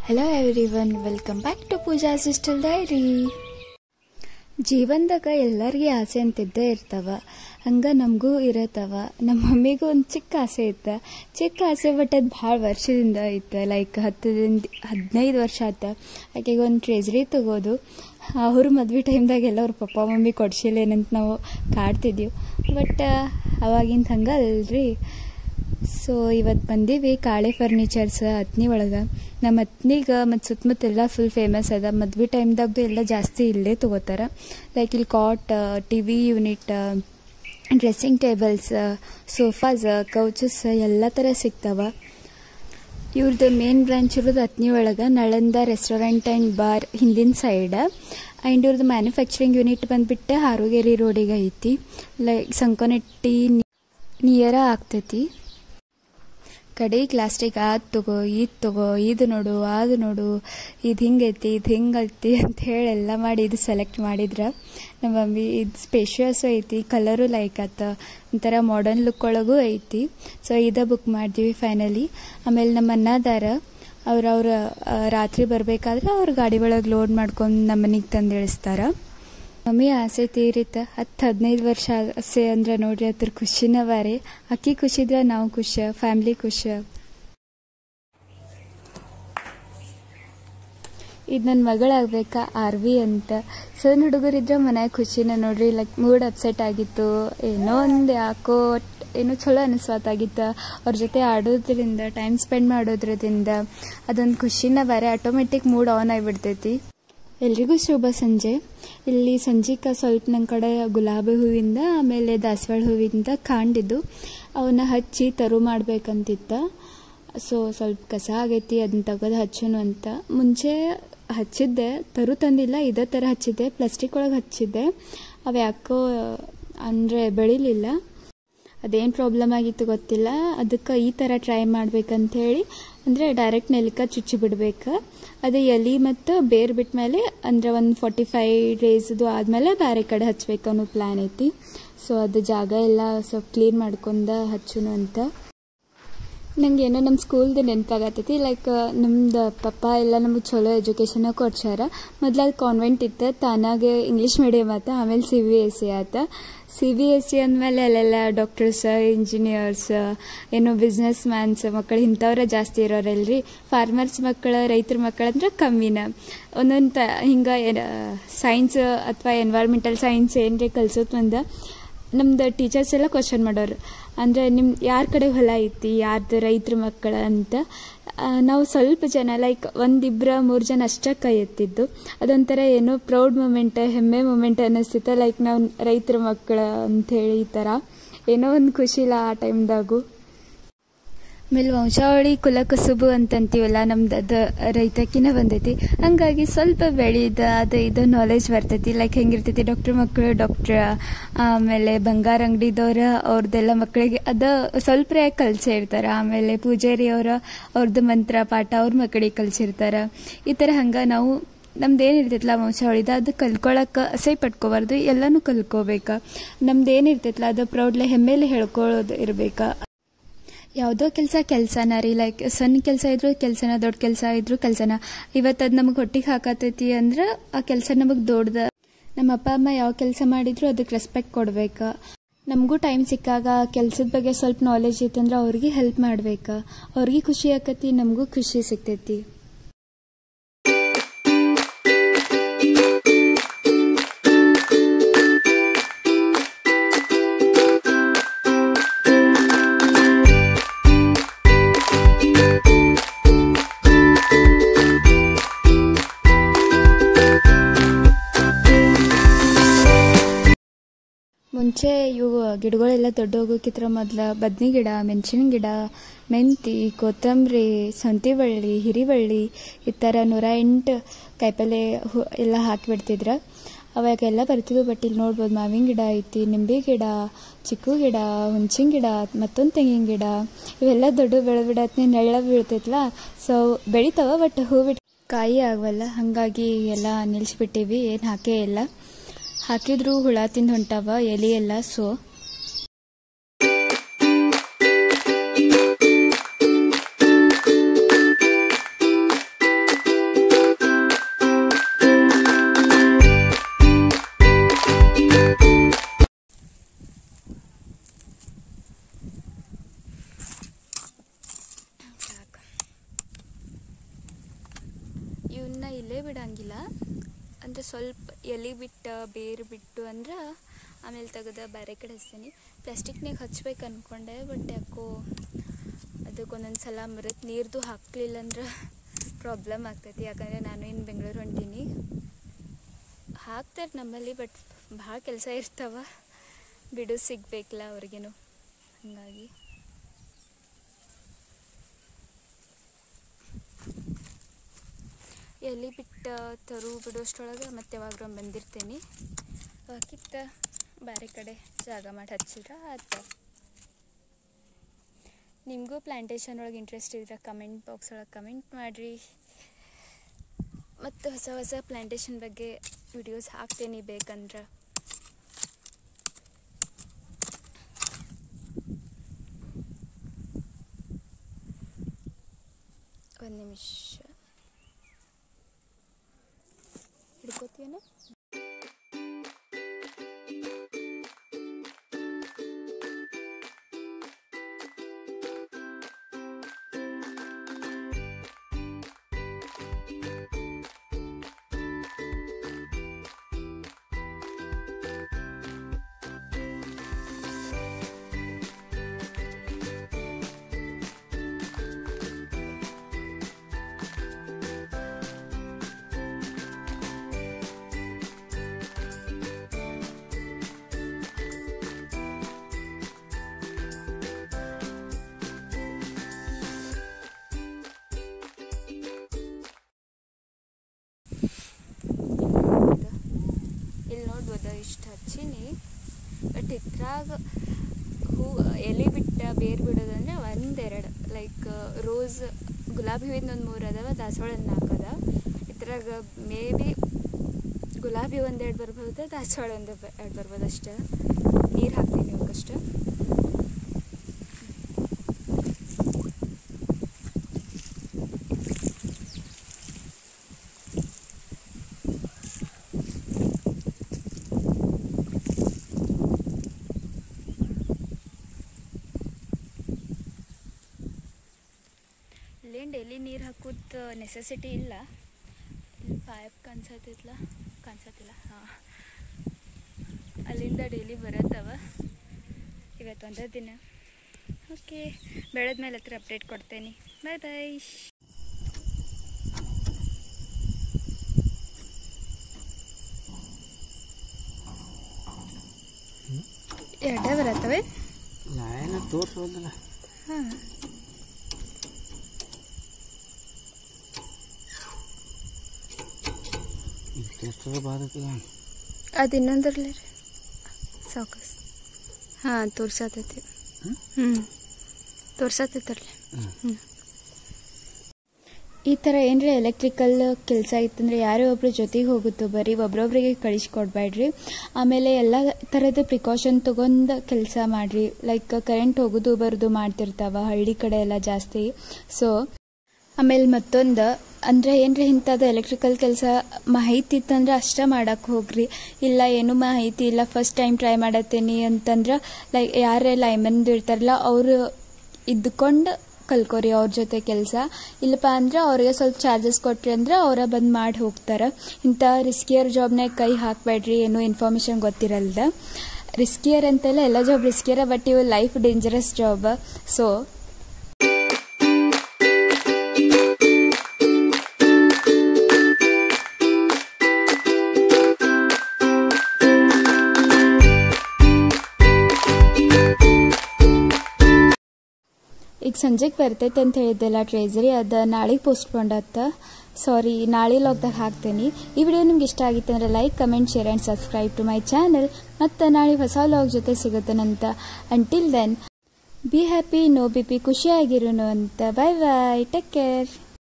Hello everyone welcome back to Pooja sister diary ಜೀವನದಾಗ ಎಲ್ಲರಿಗೆ ಆಸೆ ಅಂತಿದ್ದೇ ಇರ್ತಾವ ಹಂಗ ನಮಗೂ ಇರತ್ತವ ನಮ್ಮ ಮಮ್ಮಿಗೂ ಒಂದು ಚಿಕ್ಕ ಆಸೆ ಇತ್ತ ಚಿಕ್ಕ ಆಸೆ ಬಟ್ ಅದು ಭಾಳ ವರ್ಷದಿಂದ ಐತೆ ಲೈಕ್ ಹತ್ತದಿಂದ ಹದಿನೈದು ವರ್ಷ ಆತ ಆಕೆಗೆ ಒಂದು ಟ್ರೆಜರಿ ತಗೋದು ಅವ್ರ ಮದ್ವೆ ಟೈಮ್ದಾಗ ಎಲ್ಲ ಅವ್ರ ಪಪ್ಪ ಮಮ್ಮಿ ಕೊಡ್ಸಿಲ್ಲೇನಂತ ನಾವು ಕಾಡ್ತಿದ್ದೀವಿ ಬಟ್ ಅವಾಗಿಂದ ಹಂಗೆ ಅಲ್ರಿ ಸೊ ಇವತ್ತು ಬಂದೀವಿ ಕಾಳೆ ಫರ್ನಿಚರ್ಸ್ ಹತ್ನಿ ಒಳಗೆ ನಮ್ಮ ಹತ್ನಿಗೆ ಮತ್ತು ಸುತ್ತಮುತ್ತೆಲ್ಲ ಫುಲ್ ಫೇಮಸ್ ಅದ ಮದ್ವೆ ಟೈಮ್ದಾಗ್ದು ಎಲ್ಲ ಜಾಸ್ತಿ ಇಲ್ಲೇ ತೊಗೋತಾರೆ ಲೈಕ್ ಇಲ್ಲಿ cot T V unit dressing tables sofas couches ಎಲ್ಲ ಥರ ಸಿಗ್ತಾವ ಇವ್ರದ್ದು ಮೇನ್ ಬ್ರಾಂಚ್ ಇರೋದು ಹತ್ನಿ ಒಳಗೆ ನಳಂದ ರೆಸ್ಟೋರೆಂಟ್ ಆ್ಯಂಡ್ ಬಾರ್ ಹಿಂದಿನ ಸೈಡ್ ಆ್ಯಂಡ್ ಇವ್ರದ್ದು ಮ್ಯಾನುಫ್ಯಾಕ್ಚರಿಂಗ್ ಯೂನಿಟ್ ಬಂದುಬಿಟ್ಟು ಹಾರುಗೇರಿ ರೋಡಿಗೆ ಐತಿ ಲೈಕ್ ಸಂಕೋನಟ್ಟಿ ನಿಯರ ಆಗ್ತೈತಿ ಕಡೆಗೆ ಲಾಸ್ಟಿಗೆ ಅದು ತಗೋ ಇದು ತಗೋ ಇದು ನೋಡು ಅದು ನೋಡು ಇದು ಹಿಂಗೈತಿ ಇದು ಹಿಂಗೈತಿ ಅಂತ ಹೇಳಿ ಎಲ್ಲ ಮಾಡಿ ಇದು ಸೆಲೆಕ್ಟ್ ಮಾಡಿದ್ರೆ ನಮ್ಮ ಮಮ್ಮಿ ಇದು ಸ್ಪೇಷಿಯಸ್ ಐತಿ ಕಲರು ಲೈಕ್ ಆತ ಒಂಥರ ಮಾಡರ್ನ್ ಲುಕ್ ಒಳಗೂ ಐತಿ ಸೊ ಇದ ಬುಕ್ ಮಾಡಿದ್ವಿ ಫೈನಲಿ ಆಮೇಲೆ ನಮ್ಮ ಅನ್ನದಾರ ಅವ್ರು ಅವ್ರ ರಾತ್ರಿ ಬರಬೇಕಾದ್ರೆ ಅವ್ರ ಗಾಡಿ ಒಳಗೆ ಲೋಡ್ ಮಾಡ್ಕೊಂಡು ನಮ್ಮ ಮನೆಗೆ ತಂದು ಇಳಿಸ್ತಾರೆ ಮಮ್ಮಿ ಆಸೆ ತೀರಿತ ಹತ್ತು ಹದಿನೈದು ವರ್ಷ ಆಸೆ ಅಂದ್ರೆ ನೋಡ್ರಿ ಅದ್ರ ಖುಷಿನ ಬಾರಿ ಅಕ್ಕಿ ಖುಷಿದ್ರೆ ನಾವು ಖುಷಿ ಫ್ಯಾಮ್ಲಿ ಖುಷಿ ಇದು ನನ್ನ ಮಗಳಾಗಬೇಕಾ ಆರ್ ವಿ ಅಂತ ಸಣ್ಣ ಹುಡುಗರಿದ್ರೆ ಮನ್ಯಾಗ ಖುಷಿನ ನೋಡ್ರಿ ಲೈಕ್ ಮೂಡ್ ಅಪ್ಸೆಟ್ ಆಗಿತ್ತು ಏನೋ ಒಂದು ಯಾಕೋ ಏನೋ ಚಲೋ ಅನಿಸ್ವಾತಾಗಿತ್ತು ಅವ್ರ ಜೊತೆ ಆಡೋದ್ರಿಂದ ಟೈಮ್ ಸ್ಪೆಂಡ್ ಮಾಡೋದ್ರಿಂದ ಅದೊಂದು ಖುಷಿನ ಬೇರೆ ಆಟೋಮೆಟಿಕ್ ಮೂಡ್ ಆನ್ ಆಗಿಬಿಡ್ತೈತಿ ಎಲ್ರಿಗೂ ಶುಭ ಸಂಜೆ ಇಲ್ಲಿ ಸಂಜೆಕ ಸ್ವಲ್ಪ ನನ್ನ ಕಡೆ ಗುಲಾಬಿ ಹೂವಿಂದ ಆಮೇಲೆ ದಾಸವಾಳ ಹೂವಿಂದ ಕಾಂಡಿದ್ದು ಅವನ್ನ ಹಚ್ಚಿ ತರು ಮಾಡ್ಬೇಕಂತಿತ್ತ ಸೊ ಸ್ವಲ್ಪ ಕಸ ಆಗೈತಿ ಅದನ್ನ ತೆಗೆದು ಹಚ್ಚೋನು ಅಂತ ಮುಂಚೆ ಹಚ್ಚಿದ್ದೆ ತರು ತಂದಿಲ್ಲ ಇದೇ ಥರ ಹಚ್ಚಿದ್ದೆ ಪ್ಲಾಸ್ಟಿಕ್ ಒಳಗೆ ಹಚ್ಚಿದ್ದೆ ಅವು ಯಾಕೋ ಅಂದರೆ ಬೆಳಿಲಿಲ್ಲ ಅದೇನು ಪ್ರಾಬ್ಲಮ್ ಆಗಿತ್ತು ಗೊತ್ತಿಲ್ಲ ಅದಕ್ಕೆ ಈ ಥರ ಟ್ರೈ ಮಾಡ್ಬೇಕಂತ ಹೇಳಿ ಅಂದರೆ ಡೈರೆಕ್ಟ್ ನೆಲಕ್ಕೆ ಚುಚ್ಚಿ ಬಿಡ್ಬೇಕು ಅದು ಎಲೆ ಮತ್ತು ಬೇರು ಬಿಟ್ಟ ಮೇಲೆ ಅಂದರೆ ಒಂದು ಫಾರ್ಟಿ ಫೈವ್ ಡೇಸ್ದು ಆದಮೇಲೆ ಬೇರೆ ಕಡೆ ಹಚ್ಬೇಕು ಅನ್ನೋ ಪ್ಲ್ಯಾನ್ ಐತಿ ಸೊ ಅದು ಜಾಗ ಎಲ್ಲ ಸ್ವಲ್ಪ ಕ್ಲೀನ್ ಮಾಡ್ಕೊಂಡು ಹಚ್ಚುನು ಅಂತ ನಂಗೆ ಏನೋ ನಮ್ಮ ಸ್ಕೂಲ್ದು ನೆನಪಾಗತ್ತೈತಿ ಲೈಕ್ ನಮ್ದು ಪಪ್ಪ ಎಲ್ಲ ನಮಗೆ ಚಲೋ ಎಜುಕೇಷನ ಕೊಡ್ಸ್ಯಾರ ಮೊದ್ಲು ಅದು ಕಾನ್ವೆಂಟ್ ಇತ್ತು ತಾನಾಗೆ ಇಂಗ್ಲೀಷ್ ಮೀಡಿಯಮ್ ಆತ ಆಮೇಲೆ ಸಿ ಬಿ ಎಸ್ ಸಿ ಆತ ಸಿ ಬಿ ಎಸ್ ಸಿ ಅಂದಮೇಲೆ ಅಲ್ಲೆಲ್ಲ ಡಾಕ್ಟರ್ಸ್ ಇಂಜಿನಿಯರ್ಸ್ ಏನು ಬಿಸ್ನೆಸ್ ಮ್ಯಾನ್ಸ್ ಮಕ್ಕಳು ಇಂಥವ್ರ ಜಾಸ್ತಿ ಇರೋರಲ್ರಿ ಫಾರ್ಮರ್ಸ್ ಮಕ್ಕಳು ರೈತರ ಮಕ್ಕಳು ಅಂದ್ರೆ ಕಮ್ಮಿನ ಒಂದೊಂದು ತ ಹಿಂಗೆ ಸೈನ್ಸ್ ಅಥವಾ ಎನ್ವೈರ್ಮೆಂಟಲ್ ಸೈನ್ಸ್ ಏನ್ರಿ ಕಲ್ಸೋದು ಬಂದ ನಮ್ದು ಟೀಚರ್ಸ್ ಎಲ್ಲ ಕ್ವಶನ್ ಮಾಡೋರು ಅಂದರೆ ನಿಮ್ಮ ಯಾರ ಕಡೆ ಹೊಲ ಐತಿ ಯಾರ್ದು ರೈತರ ಮಕ್ಕಳ ಅಂತ ನಾವು ಸ್ವಲ್ಪ ಜನ ಲೈಕ್ ಒಂದಿಬ್ಬರ ಮೂರು ಜನ ಅಷ್ಟೇ ಕೈ ಎತ್ತಿದ್ದು ಅದೊಂಥರ ಏನೋ ಪ್ರೌಡ್ ಮೂಮೆಂಟ್ ಹೆಮ್ಮೆ ಮೂಮೆಂಟ್ ಅನ್ನಿಸ್ತಿತ್ತು ಲೈಕ್ ನಾವು ರೈತರ ಮಕ್ಕಳ ಅಂಥೇಳಿ ಈ ಥರ ಏನೋ ಒಂದು ಖುಷಿ ಇಲ್ಲ ಆ ಟೈಮ್ದಾಗು ಆಮೇಲೆ ವಂಶಾವಳಿ ಕುಲಕಸುಬು ಅಂತಂತೀವಲ್ಲ ನಮ್ದು ಅದು ರೈತಕಿನ ಬಂದೈತಿ ಹಂಗಾಗಿ ಸ್ವಲ್ಪ ಬೆಳೆದ ಅದು ಇದು ನಾಲೆಜ್ ಬರ್ತೈತಿ ಲೈಕ್ ಹೆಂಗಿರ್ತೈತಿ ಡಾಕ್ಟ್ರ್ ಮಕ್ಕಳು ಡಾಕ್ಟ್ರ ಆಮೇಲೆ ಬಂಗಾರ ಅಂಗಡಿದವ್ರ ಅವ್ರದ್ದೆಲ್ಲ ಮಕ್ಕಳಿಗೆ ಅದು ಸ್ವಲ್ಪ ಯಾಕೆ ಕಲ್ಸಿರ್ತಾರೆ ಆಮೇಲೆ ಪೂಜಾರಿ ಅವರ ಅವ್ರದ್ದು ಮಂತ್ರ ಪಾಠ ಅವ್ರ ಮಕ್ಕಳಿಗೆ ಕಲ್ಸಿರ್ತಾರೆ ಈ ಥರ ಹಂಗೆ ನಾವು ನಮ್ದು ಏನಿರ್ತೈತಲ್ಲ ವಂಶಾವಳಿದ ಅದು ಕಲ್ಕೊಳಕ್ಕೆ ಅಸೈ ಪಟ್ಕೋಬಾರ್ದು ಎಲ್ಲನೂ ಕಲ್ಕೋಬೇಕು ನಮ್ದು ಏನಿರ್ತೈತಲ್ಲ ಅದು ಪ್ರೌಡ್ಲೆ ಹೆಮ್ಮೆಲೆ ಹೇಳ್ಕೊಳ್ಳೋದು ಇರಬೇಕು ಯಾವುದೋ ಕೆಲಸ ಕೆಲಸನ ರೀ ಲೈಕ್ ಸಣ್ಣ ಕೆಲಸ ಇದ್ರು ಕೆಲಸನ ದೊಡ್ಡ ಕೆಲಸ ಇದ್ರು ಕೆಲಸನ ಇವತ್ತು ಅದು ನಮಗೆ ಹೊಟ್ಟಿಗೆ ಹಾಕತೈತಿ ಅಂದ್ರೆ ಆ ಕೆಲಸ ನಮಗೆ ದೊಡ್ಡದ ನಮ್ಮ ಅಪ್ಪ ಅಮ್ಮ ಯಾವ ಕೆಲಸ ಮಾಡಿದ್ರು ಅದಕ್ಕೆ ರೆಸ್ಪೆಕ್ಟ್ ಕೊಡ್ಬೇಕು ನಮಗೂ ಟೈಮ್ ಸಿಕ್ಕಾಗ ಕೆಲಸದ ಬಗ್ಗೆ ಸ್ವಲ್ಪ ನಾಲೆಜ್ ಇತ್ತಂದ್ರೆ ಅವ್ರಿಗೆ ಹೆಲ್ಪ್ ಮಾಡ್ಬೇಕು ಅವ್ರಿಗೆ ಖುಷಿ ಆಕತಿ ನಮಗೂ ಖುಷಿ ಸಿಗ್ತೈತಿ ಮುಂಚೆ ಇವು ಗಿಡಗಳೆಲ್ಲ ದೊಡ್ಡ ಹೋಗೋಕ್ಕಿತ್ರ ಮೊದಲು ಬದ್ನಿ ಗಿಡ ಮೆಣಸಿನ ಗಿಡ ಮೆಂತಿ ಕೊತ್ತಂಬರಿ ಸೊಂಟಿ ಬಳ್ಳಿ ಹಿರಿಬಳ್ಳಿ ಈ ಥರ ನೂರ ಎಂಟು ಕಾಯಿಪಲ್ಲೆ ಹು ಎಲ್ಲ ಹಾಕಿಬಿಡ್ತಿದ್ರು ಅವಾಗೆಲ್ಲ ಬರ್ತಿದ್ವು ಬಟ್ ಇಲ್ಲಿ ನೋಡ್ಬೋದು ಮಾವಿನ ಗಿಡ ಐತಿ ನಿಂಬೆ ಗಿಡ ಚಿಕ್ಕು ಗಿಡ ಹುಂಚಿನ ಗಿಡ ಮತ್ತೊಂದು ತೆಂಗಿನ ಗಿಡ ಇವೆಲ್ಲ ದೊಡ್ಡ ಬೆಳೆ ಬಿಡತ್ನಿ ನೆಳ್ಳ ಬೀಳ್ತೈತಲ್ಲ ಸೊ ಬೆಳಿತಾವ ಬಟ್ ಹೂ ಬಿಟ್ಟು ಕಾಯಿ ಆಗವಲ್ಲ ಹಾಗಾಗಿ ಎಲ್ಲ ನಿಲ್ಲಿಸ್ಬಿಟ್ಟಿವಿ ಏನು ಹಾಕೇ ಇಲ್ಲ ಹಾಕಿದ್ರು ಹುಳ ತಿಂದು ಹೊಂಟಾವ ಎಲೆ ಎಲ್ಲ ಸೊ ಇವನ್ನ ಇಲ್ಲೇ ಬಿಡಂಗಿಲ್ಲ ಅಂದರೆ ಸ್ವಲ್ಪ ಎಲೆ ಬಿಟ್ಟು ಬೇರು ಬಿಟ್ಟು ಅಂದ್ರೆ ಆಮೇಲೆ ತೆಗೆದು ಬೇರೆ ಕಡೆ ಹಚ್ತೀನಿ ಪ್ಲಾಸ್ಟಿಕ್ನಾಗ ಹಚ್ಬೇಕು ಅಂದ್ಕೊಂಡೆ ಬಟ್ ಯಾಕೋ ಅದಕ್ಕೆ ಒಂದೊಂದು ಸಲ ಮರತ್ ನೀರ್ದು ಹಾಕಲಿಲ್ಲ ಅಂದ್ರೆ ಪ್ರಾಬ್ಲಮ್ ಆಗ್ತೈತಿ ಯಾಕಂದರೆ ನಾನು ಇನ್ನು ಬೆಂಗಳೂರು ಹೊಂಟೀನಿ ಹಾಕ್ತಾರೆ ನಮ್ಮಲ್ಲಿ ಬಟ್ ಭಾಳ ಕೆಲಸ ಇರ್ತಾವ ಬಿಡು ಸಿಗ್ಬೇಕಲ್ಲ ಅವ್ರಿಗೇನು ಹಾಗಾಗಿ ಎಲ್ಲಿ ಬಿಟ್ಟು ತರು ಬಿಡೋಷ್ಟರೊಳಗೆ ಮತ್ತೆ ಯಾವಾಗ ಬಂದಿರ್ತೀನಿ ಹಾಕಿತ್ತ ಬೇರೆ ಕಡೆ ಜಾಗ ಮಾಡಿ ಹಚ್ಚಿರ ಆಯ್ತು ನಿಮಗೂ ಪ್ಲ್ಯಾಂಟೇಷನ್ ಒಳಗೆ ಇಂಟ್ರೆಸ್ಟ್ ಇದ್ರೆ ಕಮೆಂಟ್ ಬಾಕ್ಸ್ ಒಳಗೆ ಕಮೆಂಟ್ ಮಾಡಿರಿ ಮತ್ತು ಹೊಸ ಹೊಸ ಪ್ಲ್ಯಾಂಟೇಷನ್ ಬಗ್ಗೆ ವಿಡಿಯೋಸ್ ಹಾಕ್ತೀನಿ ಬೇಕಂದ್ರೆ ಒಂದು ನಿಮಿಷ ಹಿಡ್ಕೋತೀಯನ ಇಲ್ಲಿ ನೋಡ್ಬೋದು ಇಷ್ಟು ಹಚ್ಚೀನಿ ಬಟ್ ಇದ್ರಾಗ ಹೂ ಎಲೆ ಬಿಟ್ಟ ಬೇರು ಬಿಡೋದಂದ್ರೆ ಒಂದೆರಡು ಲೈಕ್ ರೋಸ್ ಗುಲಾಬಿ ಹೂವಿಂದ ಒಂದು ಮೂರು ಅದಾವ ದಾಸವಾಳ ನಾಲ್ಕು ಅದ ಇದ್ರಾಗ ಮೇ ಬಿ ಗುಲಾಬಿ ಒಂದೆರಡು ಬರ್ಬೋದು ದಾಸವಾಳ ಒಂದು ಎರಡು ಬರ್ಬೋದು ಅಷ್ಟೇ ನೀರು ಹಾಕ್ತೀನಿ ಇವಕ್ಕಷ್ಟು ಇಲ್ಲೇನು ಡೈಲಿ ನೀರು ಹಾಕೋದು ನೆಸೆಸಿಟಿ ಇಲ್ಲ ಇಲ್ಲಿ ಪೈಪ್ ಕಾಣಿಸತ್ತೈತ್ಲ ಕಾಣಿಸತ್ತಿಲ್ಲ ಹಾಂ ಅಲ್ಲಿಂದ ಡೈಲಿ ಬರತ್ತವ ಇವತ್ತು ಒಂದೇ ದಿನ ಓಕೆ ಬೆಳೆದ ಮೇಲೆ ಹತ್ರ ಅಪ್ಡೇಟ್ ಕೊಡ್ತೇನೆ ಬಾಯ್ ಬಾಯ್ ಎರಡೇ ಬರತ್ತವೆ ನಾಯೇನ ತೋರಿಸೋದಲ್ಲ ಹಾಂ ಇಷ್ಟೆಷ್ಟರ ಬಾಧಕಲ್ಲ ಅದು ಇನ್ನೊಂದ್ರಲ್ಲಿ ಸಾಕಸ್ ಹಾಂ ತೋರ್ಸತೈತಿ ಹ್ಮ್? ಹ್ಞೂ ತೋರ್ಸತೈತರ್ಲಿ ಹ್ಮ್. ಹ್ಞೂ ಈ ಥರ ಏನರ ಎಲೆಕ್ಟ್ರಿಕಲ್ ಕೆಲಸ ಇತ್ತಂದ್ರೆ ಯಾರೇ ಒಬ್ರು ಜೊತೆಗೆ ಹೋಗುತ್ತೋ ಬರೀ ಒಬ್ರೊಬ್ರಿಗೆ ಕಳಿಸ್ಕೊಡ್ಬೇಡ್ರಿ ಆಮೇಲೆ ಎಲ್ಲ ಥರದ ಪ್ರಿಕಾಷನ್ ತೊಗೊಂಡು ಕೆಲಸ ಮಾಡಿರಿ ಲೈಕ್ ಕರೆಂಟ್ ಹೋಗೋದು ಬರೋದು ಮಾಡ್ತಿರ್ತಾವ ಹಳ್ಳಿ ಕಡೆ ಎಲ್ಲ ಜಾಸ್ತಿ ಸೊ ಆಮೇಲೆ ಮತ್ತೊಂದು ಅಂದರೆ ಏನರ ಇಂಥದ್ದು ಎಲೆಕ್ಟ್ರಿಕಲ್ ಕೆಲಸ ಮಾಹಿತಿ ಇತ್ತಂದ್ರೆ ಅಷ್ಟೇ ಮಾಡಕ್ಕೆ ಹೋಗ್ರಿ ಇಲ್ಲ ಏನು ಮಾಹಿತಿ ಇಲ್ಲ ಫಸ್ಟ್ ಟೈಮ್ ಟ್ರೈ ಮಾಡತ್ತೀನಿ ಅಂತಂದ್ರೆ ಲೈಕ್ ಯಾರೇ ಲೈಮನ್ದು ಇರ್ತಾರಲ್ಲ ಅವರು ಇದ್ದುಕೊಂಡು ಕಲ್ಕೋರಿ ಅವ್ರ ಜೊತೆ ಕೆಲಸ ಇಲ್ಲಪ್ಪ ಅಂದ್ರೆ ಅವ್ರಿಗೆ ಸ್ವಲ್ಪ ಚಾರ್ಜಸ್ ಕೊಟ್ರಿ ಅಂದ್ರೆ ಅವರ ಬಂದು ಮಾಡಿ ಹೋಗ್ತಾರೆ ಇಂಥ ರಿಸ್ಕಿಯರ್ ಜಾಬ್ನಾಗ ಕೈ ಹಾಕಬೇಡ್ರಿ ಏನೂ ಇನ್ಫಾರ್ಮೇಷನ್ ಗೊತ್ತಿರಲ್ದ ರಿಸ್ಕಿಯರ್ ಅಂತೆಲ್ಲ ಎಲ್ಲ ಜಾಬ್ ರಿಸ್ಕಿಯರ ಬಟ್ ಇವು ಲೈಫ್ ಡೇಂಜರಸ್ ಜಾಬ್ ಸೊ ಈಗ ಸಂಜೆಗೆ ಬರ್ತೈತೆ ಅಂತ ಹೇಳಿದ್ದೆಲ್ಲ ಟ್ರೇಜರಿ ಅದು ನಾಳೆಗೆ ಪೋಸ್ಟ್ಪೋಂಡ್ ಆತ ಸಾರಿ ನಾಳೆ ಲಾಗ್ದಾಗ ಹಾಕ್ತೇನೆ ಈ ವಿಡಿಯೋ ನಿಮ್ಗೆ ಇಷ್ಟ ಆಗಿತ್ತು ಅಂದರೆ like comment share and subscribe to my channel ಮತ್ತು ನಾಳೆ ಹೊಸ ಲಾಗ್ ಜೊತೆ ಸಿಗುತ್ತೇನಂತ until then be happy no B P ಖುಷಿಯಾಗಿರೋನು ಅಂತ ಬಾಯ್ ಬಾಯ್ ಟೇಕ್ ಕೇರ್